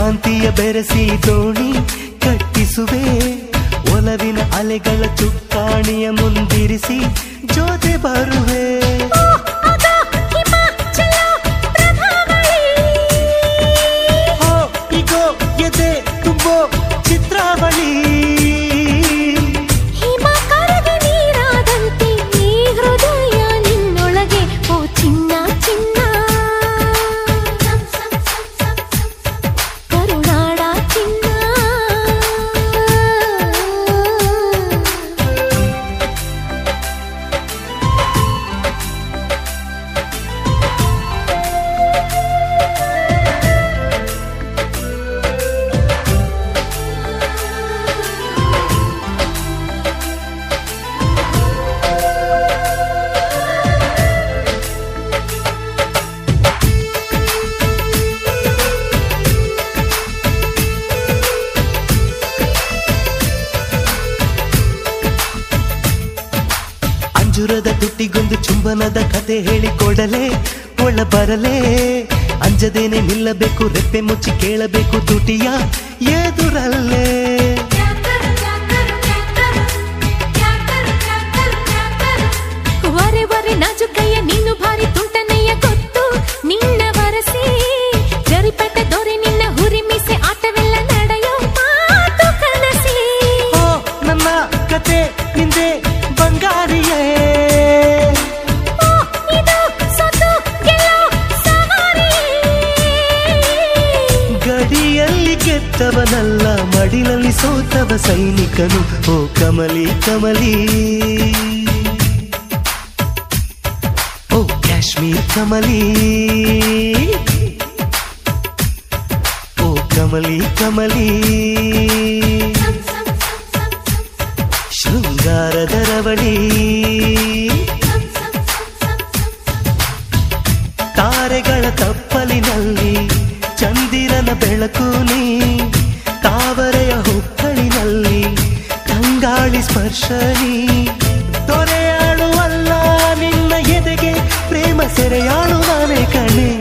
ಕಾಂತಿಯ ಬೆರೆಸಿ ದೋಣಿ ಕಟ್ಟಿಸುವೆ ಒಲವಿನ ಅಲೆಗಳ ಚುಕ್ಕಾಣಿಯ ಮುಂದಿರಿಸಿ ಜೊತೆ ಬರುವೆ ಹೋ ಇಗೋ ಎದೆ ತುಂಬೋ ಚಿತ್ರಾವಳಿ ಹಿಮ ಕರಗಿ ನೀರಾದಂತೆ ಈ ಹೃದಯ ನಿನ್ನೊಳಗೆ ಓ ಚಿನ್ನ ಚಿನ್ನ ಕರುನಾಡ ಚಿನ್ನ ಅಂಜುರದ ತುಟ್ಟಿಗೊಂದು ಚುಂಬನದ ಕತೆ ಹೇಳಿಕೊಡಲೆ ಒಳ ಬರಲೇ ಅಂಜದೇನೆ ನಿಲ್ಲಬೇಕು ರೆಪ್ಪೆ ಮುಚ್ಚಿ ಕೇಳಬೇಕು ತುಟಿಯ ಎದುರಲ್ಲೇ ವರೆ ವರೆ ನಾಜುಕಯ್ಯ ನೀನು ಭಾರಿ ತುಂಟನಯ್ಯ ಗೊತ್ತು ನಿನ್ನ ವರಸಿ ಜರಿಪಟ ದೊರೆ ನಿನ್ನ ಹುರಿ ಮೀಸೆ ಆಟವೆಲ್ಲ ನಡೆಯೋ ಮಾತು ಕನಸಿ ಓ ನನ್ನ ಕತೆ ಹಿಂದೆ ಬಂಗಾರಿಯೇ ಓ, ಇದು ಸೊತ್ತು ಗೆಲ್ಲೋ ಸವಾರಿ ಗಡಿಯಲ್ಲಿ ಗೆದ್ದವನಲ್ಲ ಮಡಿಲಲ್ಲಿ ಸೋತವ ಸೈನಿಕನು ಓ ಕಮಲಿ ಕಮಲಿ ಓ ಕಾಶ್ಮೀರ್ ಕಮಲಿ ಓ ಕಮಲಿ ಕಮಲಿ ಶೃಂಗಾರದ ರವಳಿ ತಾರೆಗಳ ತಪ್ಪಲಿನಲ್ಲಿ ಚಂದಿರನ ಬೆಳಕು ನೀ ತಾವರೆಯ ಹೊಕ್ಕಳಿನಲ್ಲಿ ತಂಗಾಳಿ ಸ್ಪರ್ಶನಿ ದೊರೆಯಾಳುವಲ್ಲ ನಿನ್ನ ಎದೆಗೆ ಪ್ರೇಮ ಸೆರೆಯಾಳು ನಾನೇ ಕಣೆ